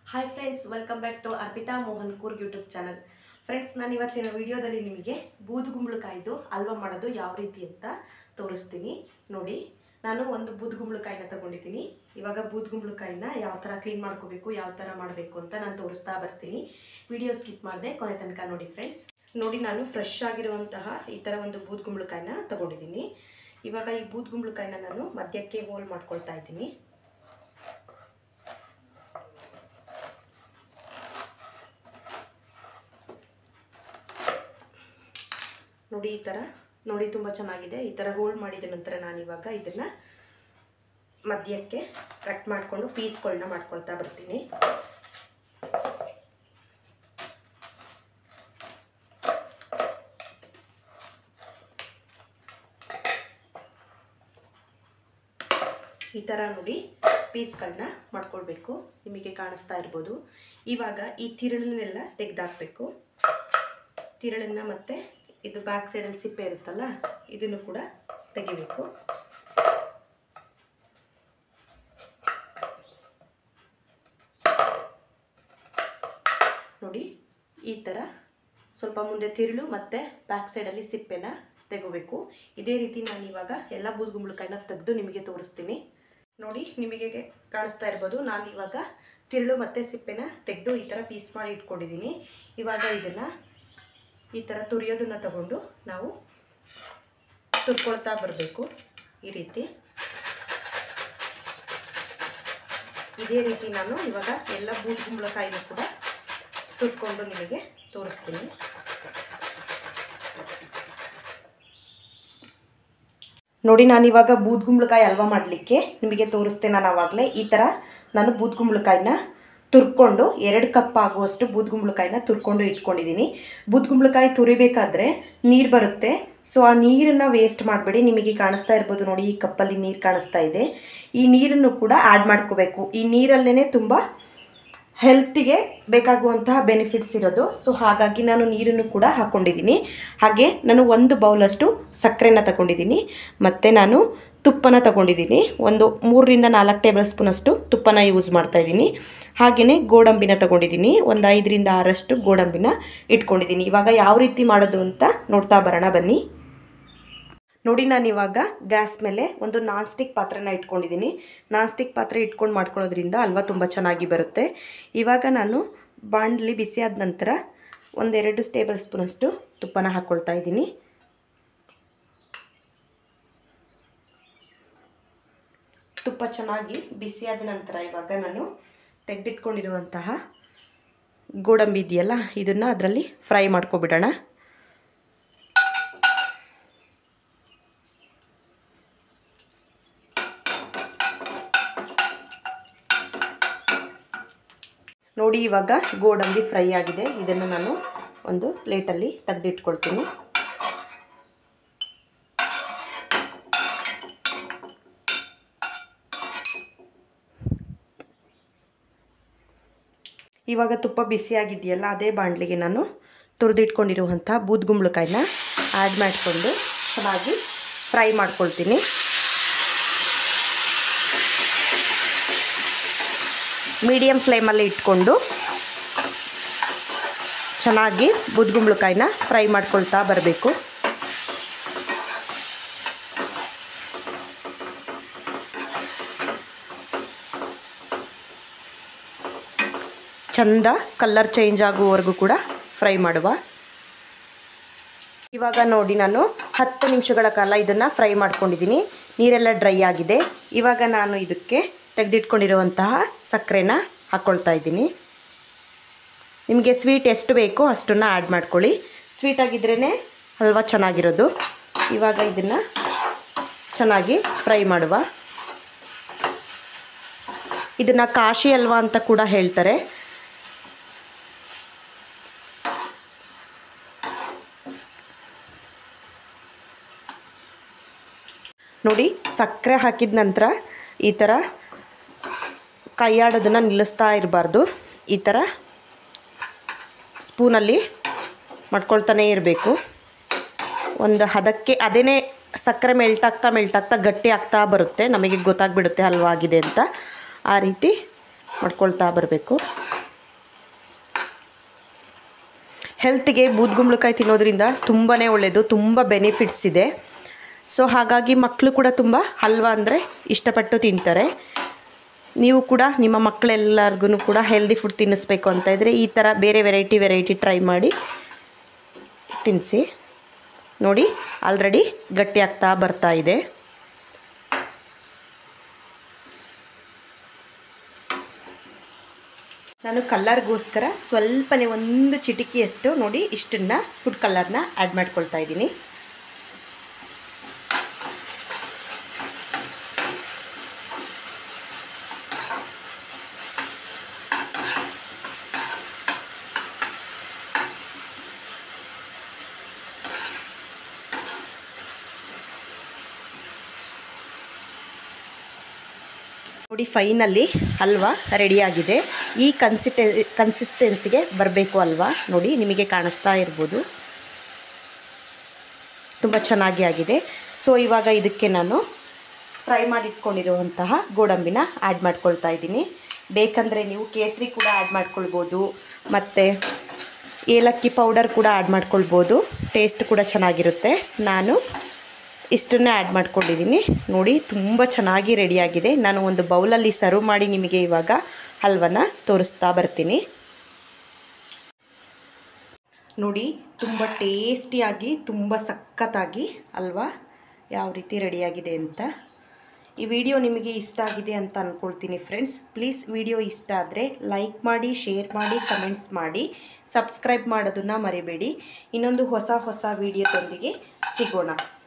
hi friends welcome back to Arpita Mohan Coorg YouTube channel friends ನಾನು ಇವತ್ತಿನ ವಿಡಿಯೋದಲ್ಲಿ ನಿಮಗೆ ಬೂದುಗುಂಬಳಕಾಯ್ದು ಹಲ್ವಾ ಮಾಡೋದು ಯಾವ ರೀತಿ ಅಂತ ತೋರಿಸ್ತೀನಿ ನೋಡಿ ನಾನು ಒಂದು ಬೂದುಗುಂಬಳಕಾಯಿನ ತಗೊಂಡಿದ್ದೀನಿ ಇವಾಗ ಬೂದುಗುಂಬಳಕಾಯಿನ ಯಾವ ಥರ ಕ್ಲೀನ್ ಮಾಡ್ಕೋಬೇಕು ಯಾವ ಥರ ಮಾಡಬೇಕು ಅಂತ ನಾನು ತೋರಿಸ್ತಾ ಬರ್ತೀನಿ ವಿಡಿಯೋ ಸ್ಕಿಪ್ ಮಾಡಿದೆ ಕೊನೆ ತನಕ ನೋಡಿ ಫ್ರೆಂಡ್ಸ್ ನೋಡಿ ನಾನು ಫ್ರೆಶ್ ಆಗಿರುವಂತಹ ಈ ಥರ ಒಂದು ಬೂದುಗುಂಬಳಕಾಯಿನ ತಗೊಂಡಿದ್ದೀನಿ ಇವಾಗ ಈ ಬೂದುಗುಂಬಳಕಾಯಿನ ನಾನು ಮಧ್ಯಕ್ಕೆ ಹೋಲ್ ಮಾಡ್ಕೊಳ್ತಾ ಇದ್ದೀನಿ ನೋಡಿ ಈ ಥರ ನೋಡಿ ತುಂಬ ಚೆನ್ನಾಗಿದೆ ಈ ಥರ ಹೋಲ್ಡ್ ಮಾಡಿದ ನಂತರ ನಾನಿವಾಗ ಇದನ್ನು ಮಧ್ಯಕ್ಕೆ ಕಟ್ ಮಾಡಿಕೊಂಡು ಪೀಸ್ಗಳನ್ನ ಮಾಡ್ಕೊಳ್ತಾ ಬರ್ತೀನಿ ಈ ಥರ ನೋಡಿ ಪೀಸ್ಗಳನ್ನ ಮಾಡ್ಕೊಳ್ಬೇಕು ನಿಮಗೆ ಕಾಣಿಸ್ತಾ ಇರ್ಬೋದು ಇವಾಗ ಈ ತಿರುಳನ್ನೆಲ್ಲ ತೆಗೆದಾಕಬೇಕು ತಿರುಳನ್ನ ಮತ್ತು ಇದು ಬ್ಯಾಕ್ ಸೈಡಲ್ಲಿ ಸಿಪ್ಪೆ ಇರುತ್ತಲ್ಲ ಇದನ್ನು ಕೂಡ ತೆಗಿಬೇಕು ನೋಡಿ ಈ ಥರ ಸ್ವಲ್ಪ ಮುಂದೆ ತಿರುಳು ಮತ್ತು ಬ್ಯಾಕ್ ಸೈಡಲ್ಲಿ ಸಿಪ್ಪೆನ ತೆಗೋಬೇಕು ಇದೇ ರೀತಿ ನಾನು ಇವಾಗ ಎಲ್ಲ ಬೂದುಗುಂಬಳಕಾಯಿನ ತೆಗೆದು ನಿಮಗೆ ತೋರಿಸ್ತೀನಿ ನೋಡಿ ನಿಮಗೆ ಕಾಣಿಸ್ತಾ ಇರ್ಬೋದು ನಾನು ಇವಾಗ ತಿರುಳು ಮತ್ತು ಸಿಪ್ಪೆನ ತೆಗೆದು ಈ ಥರ ಪೀಸ್ ಮಾಡಿ ಇಟ್ಕೊಂಡಿದ್ದೀನಿ ಇವಾಗ ಇದನ್ನು ಈ ಥರ ತುರಿಯೋದನ್ನು ತಗೊಂಡು ನಾವು ತುರ್ಕೊಳ್ತಾ ಬರಬೇಕು ಈ ರೀತಿ ಇದೇ ರೀತಿ ನಾನು ಇವಾಗ ಎಲ್ಲ ಬೂದುಗುಂಬಳಕಾಯಿನೂ ಕೂಡ ತುರ್ಕೊಂಡು ನಿಮಗೆ ತೋರಿಸ್ತೀನಿ ನೋಡಿ ನಾನಿವಾಗ ಬೂದ್ಗುಂಬಳಕಾಯಿ ಹಲ್ವಾ ಮಾಡಲಿಕ್ಕೆ ನಿಮಗೆ ತೋರಿಸ್ತೆ ನಾನು ಆವಾಗಲೇ ಈ ಥರ ನಾನು ಬೂದ್ಗುಂಬಳಕಾಯಿನ ತುರ್ಕೊಂಡು ಎರಡು ಕಪ್ ಆಗುವಷ್ಟು ಬೂದ್ಗುಂಬಳಕಾಯಿನ ತುರ್ಕೊಂಡು ಇಟ್ಕೊಂಡಿದ್ದೀನಿ ಬೂದ್ಗುಂಬಳಕಾಯಿ ತುರಿಬೇಕಾದ್ರೆ ನೀರು ಬರುತ್ತೆ ಸೊ ಆ ನೀರನ್ನು ವೇಸ್ಟ್ ಮಾಡಬೇಡಿ ನಿಮಗೆ ಕಾಣಿಸ್ತಾ ಇರ್ಬೋದು ನೋಡಿ ಈ ಕಪ್ಪಲ್ಲಿ ನೀರು ಕಾಣಿಸ್ತಾ ಇದೆ ಈ ನೀರನ್ನು ಕೂಡ ಆ್ಯಡ್ ಮಾಡ್ಕೋಬೇಕು ಈ ನೀರಲ್ಲೇ ತುಂಬ ಹೆಲ್ತಿಗೆ ಬೇಕಾಗುವಂತಹ ಬೆನಿಫಿಟ್ಸ್ ಇರೋದು ಸೊ ಹಾಗಾಗಿ ನಾನು ನೀರನ್ನು ಕೂಡ ಹಾಕ್ಕೊಂಡಿದ್ದೀನಿ ಹಾಗೆ ನಾನು ಒಂದು ಬೌಲಷ್ಟು ಸಕ್ಕರೆನ ತಗೊಂಡಿದ್ದೀನಿ ಮತ್ತು ನಾನು ತುಪ್ಪನ ತಗೊಂಡಿದ್ದೀನಿ ಒಂದು ಮೂರರಿಂದ ನಾಲ್ಕು ಟೇಬಲ್ ಸ್ಪೂನಷ್ಟು ತುಪ್ಪನ ಯೂಸ್ ಮಾಡ್ತಾಯಿದ್ದೀನಿ ಹಾಗೆಯೇ ಗೋಡಂಬಿನ ತಗೊಂಡಿದ್ದೀನಿ ಒಂದು ಐದರಿಂದ ಆರಷ್ಟು ಗೋಡಂಬಿನ ಇಟ್ಕೊಂಡಿದ್ದೀನಿ ಇವಾಗ ಯಾವ ರೀತಿ ಮಾಡೋದು ಅಂತ ನೋಡ್ತಾ ಬರೋಣ ಬನ್ನಿ ನೋಡಿ ನಾನು ಇವಾಗ ಗ್ಯಾಸ್ ಮೇಲೆ ಒಂದು ನಾನ್ ಸ್ಟಿಕ್ ಪಾತ್ರೆನ ಇಟ್ಕೊಂಡಿದ್ದೀನಿ ನಾನ್ ಸ್ಟಿಕ್ ಪಾತ್ರೆ ಇಟ್ಕೊಂಡು ಮಾಡ್ಕೊಳ್ಳೋದ್ರಿಂದ ಹಲ್ವಾ ತುಂಬ ಚೆನ್ನಾಗಿ ಬರುತ್ತೆ ಇವಾಗ ನಾನು ಬಾಣಲಿ ಬಿಸಿಯಾದ ನಂತರ ಒಂದೆರಡು ಟೇಬಲ್ ಸ್ಪೂನಷ್ಟು ತುಪ್ಪನ ಹಾಕ್ಕೊಳ್ತಾ ಇದ್ದೀನಿ ತುಪ್ಪ ಚೆನ್ನಾಗಿ ಬಿಸಿಯಾದ ನಂತರ ಇವಾಗ ನಾನು ತೆಗೆದಿಟ್ಕೊಂಡಿರುವಂತಹ ಗೋಡಂಬಿ ಇದೆಯಲ್ಲ ಇದನ್ನು ಅದರಲ್ಲಿ ಫ್ರೈ ಮಾಡ್ಕೊಬಿಡೋಣ ನೋಡಿ ಇವಾಗ ಗೋಡಂಬಿ ಫ್ರೈ ಆಗಿದೆ ಇದನ್ನು ನಾನು ಒಂದು ಪ್ಲೇಟಲ್ಲಿ ತೆಗೆದಿಟ್ಕೊಳ್ತೀನಿ ಇವಾಗ ತುಪ್ಪ ಬಿಸಿಯಾಗಿದೆಯಲ್ಲ ಅದೇ ಬಾಣಲಿಗೆ ನಾನು ತುರಿದಿಟ್ಕೊಂಡಿರುವಂಥ ಬೂದ್ಗುಂಬಳಕಾಯಿನ ಆ್ಯಡ್ ಮಾಡಿಕೊಂಡು ಚೆನ್ನಾಗಿ ಫ್ರೈ ಮಾಡ್ಕೊಳ್ತೀನಿ ಮೀಡಿಯಮ್ ಫ್ಲೇಮಲ್ಲಿ ಇಟ್ಕೊಂಡು ಚೆನ್ನಾಗಿ ಬುದ್ಗುಂಬಳಕಾಯಿನ ಫ್ರೈ ಮಾಡ್ಕೊಳ್ತಾ ಬರಬೇಕು ಚಂದ ಕಲರ್ ಚೇಂಜ್ ಆಗುವವರೆಗೂ ಕೂಡ ಫ್ರೈ ಮಾಡುವ ಇವಾಗ ನೋಡಿ ನಾನು ಹತ್ತು ನಿಮಿಷಗಳ ಕಾಲ ಇದನ್ನು ಫ್ರೈ ಮಾಡ್ಕೊಂಡಿದ್ದೀನಿ ನೀರೆಲ್ಲ ಡ್ರೈ ಆಗಿದೆ ಇವಾಗ ನಾನು ಇದಕ್ಕೆ ತೆಗೆದಿಟ್ಕೊಂಡಿರುವಂತಹ ಸಕ್ಕರೆನ ಹಾಕ್ಕೊಳ್ತಾ ಇದ್ದೀನಿ ನಿಮಗೆ ಸ್ವೀಟ್ ಎಷ್ಟು ಬೇಕೋ ಅಷ್ಟನ್ನು ಆ್ಯಡ್ ಮಾಡ್ಕೊಳ್ಳಿ ಸ್ವೀಟಾಗಿದ್ರೇ ಹಲ್ವಾ ಚೆನ್ನಾಗಿರೋದು ಇವಾಗ ಇದನ್ನು ಚೆನ್ನಾಗಿ ಫ್ರೈ ಮಾಡುವ ಇದನ್ನು ಕಾಶಿ ಹಲ್ವಾ ಅಂತ ಕೂಡ ಹೇಳ್ತಾರೆ ನೋಡಿ ಸಕ್ಕರೆ ಹಾಕಿದ ನಂತರ ಈ ಥರ ಕೈಯಾಡೋದನ್ನು ನಿಲ್ಲಿಸ್ತಾ ಇರಬಾರ್ದು ಈ ಥರ ಸ್ಪೂನಲ್ಲಿ ಮಾಡ್ಕೊಳ್ತಾನೇ ಇರಬೇಕು ಒಂದು ಹದಕ್ಕೆ ಅದೇ ಸಕ್ಕರೆ ಮೆಲ್ಟಾಗ್ತಾ ಮೆಲ್ಟಾಗ್ತಾ ಗಟ್ಟಿ ಆಗ್ತಾ ಬರುತ್ತೆ ನಮಗೆ ಗೊತ್ತಾಗ್ಬಿಡುತ್ತೆ ಹಲ್ವಾ ಆಗಿದೆ ಅಂತ ಆ ರೀತಿ ಮಾಡ್ಕೊಳ್ತಾ ಬರಬೇಕು ಹೆಲ್ತ್ಗೆ ಬೂದ್ಗುಂಬಳಕಾಯಿ ತಿನ್ನೋದ್ರಿಂದ ತುಂಬಾ ಒಳ್ಳೆಯದು ತುಂಬ ಬೆನಿಫಿಟ್ಸ್ ಇದೆ ಸೊ ಹಾಗಾಗಿ ಮಕ್ಕಳು ಕೂಡ ತುಂಬ ಹಲ್ವಾ ಅಂದರೆ ಇಷ್ಟಪಟ್ಟು ತಿಂತಾರೆ ನೀವು ಕೂಡ ನಿಮ್ಮ ಮಕ್ಕಳೆಲ್ಲರಿಗೂ ಕೂಡ ಹೆಲ್ದಿ ಫುಡ್ ತಿನ್ನಿಸ್ಬೇಕು ಅಂತ ಇದ್ದರೆ ಈ ಥರ ಬೇರೆ ವೆರೈಟಿ ವೆರೈಟಿ ಟ್ರೈ ಮಾಡಿ ತಿನ್ನಿಸಿ ನೋಡಿ ಆಲ್ರೆಡಿ ಗಟ್ಟಿ ಆಗ್ತಾ ಬರ್ತಾ ಇದೆ ನಾನು ಕಲ್ಲರ್ಗೋಸ್ಕರ ಸ್ವಲ್ಪನೇ ಒಂದು ಚಿಟಿಕೆಯಷ್ಟು ನೋಡಿ ಇಷ್ಟನ್ನು ಫುಡ್ ಕಲರ್ನ ಆ್ಯಡ್ ಮಾಡ್ಕೊಳ್ತಾ ಇದ್ದೀನಿ ನೋಡಿ ಫೈನಲ್ಲಿ ಹಲ್ವಾ ರೆಡಿಯಾಗಿದೆ ಈ ಕನ್ಸಿಟೆ ಕನ್ಸಿಸ್ಟೆನ್ಸಿಗೆ ಬರಬೇಕು ಅಲ್ವಾ ನೋಡಿ ನಿಮಗೆ ಕಾಣಿಸ್ತಾ ಇರ್ಬೋದು ತುಂಬ ಚೆನ್ನಾಗಿ ಆಗಿದೆ ಸೊ ಇವಾಗ ಇದಕ್ಕೆ ನಾನು ಫ್ರೈ ಮಾಡಿಟ್ಕೊಂಡಿರುವಂತಹ ಗೋಡಂಬಿನ ಆ್ಯಡ್ ಮಾಡ್ಕೊಳ್ತಾ ಇದ್ದೀನಿ ಬೇಕಂದರೆ ನೀವು ಕೇಸರಿ ಕೂಡ ಆ್ಯಡ್ ಮಾಡ್ಕೊಳ್ಬೋದು ಮತ್ತು ಏಲಕ್ಕಿ ಪೌಡರ್ ಕೂಡ ಆ್ಯಡ್ ಮಾಡ್ಕೊಳ್ಬೋದು ಟೇಸ್ಟ್ ಕೂಡ ಚೆನ್ನಾಗಿರುತ್ತೆ ನಾನು ಇಷ್ಟನ್ನೇ ಆ್ಯಡ್ ಮಾಡ್ಕೊಂಡಿದ್ದೀನಿ ನೋಡಿ ತುಂಬ ಚೆನ್ನಾಗಿ ರೆಡಿಯಾಗಿದೆ ನಾನು ಒಂದು ಬೌಲಲ್ಲಿ ಸರ್ವ್ ಮಾಡಿ ನಿಮಗೆ ಇವಾಗ ಹಲ್ವನ ತೋರಿಸ್ತಾ ಬರ್ತೀನಿ ನೋಡಿ ತುಂಬ ಟೇಸ್ಟಿಯಾಗಿ ತುಂಬ ಸಖತ್ತಾಗಿ ಅಲ್ವಾ ಯಾವ ರೀತಿ ರೆಡಿಯಾಗಿದೆ ಅಂತ ಈ ವಿಡಿಯೋ ನಿಮಗೆ ಇಷ್ಟ ಆಗಿದೆ ಅಂತ ಅಂದ್ಕೊಳ್ತೀನಿ ಫ್ರೆಂಡ್ಸ್ ಪ್ಲೀಸ್ ವಿಡಿಯೋ ಇಷ್ಟ ಆದರೆ ಲೈಕ್ ಮಾಡಿ ಶೇರ್ ಮಾಡಿ ಕಮೆಂಟ್ಸ್ ಮಾಡಿ ಸಬ್ಸ್ಕ್ರೈಬ್ ಮಾಡೋದನ್ನು ಮರಿಬೇಡಿ ಇನ್ನೊಂದು ಹೊಸ ಹೊಸ ವಿಡಿಯೋದೊಂದಿಗೆ ಸಿಗೋಣ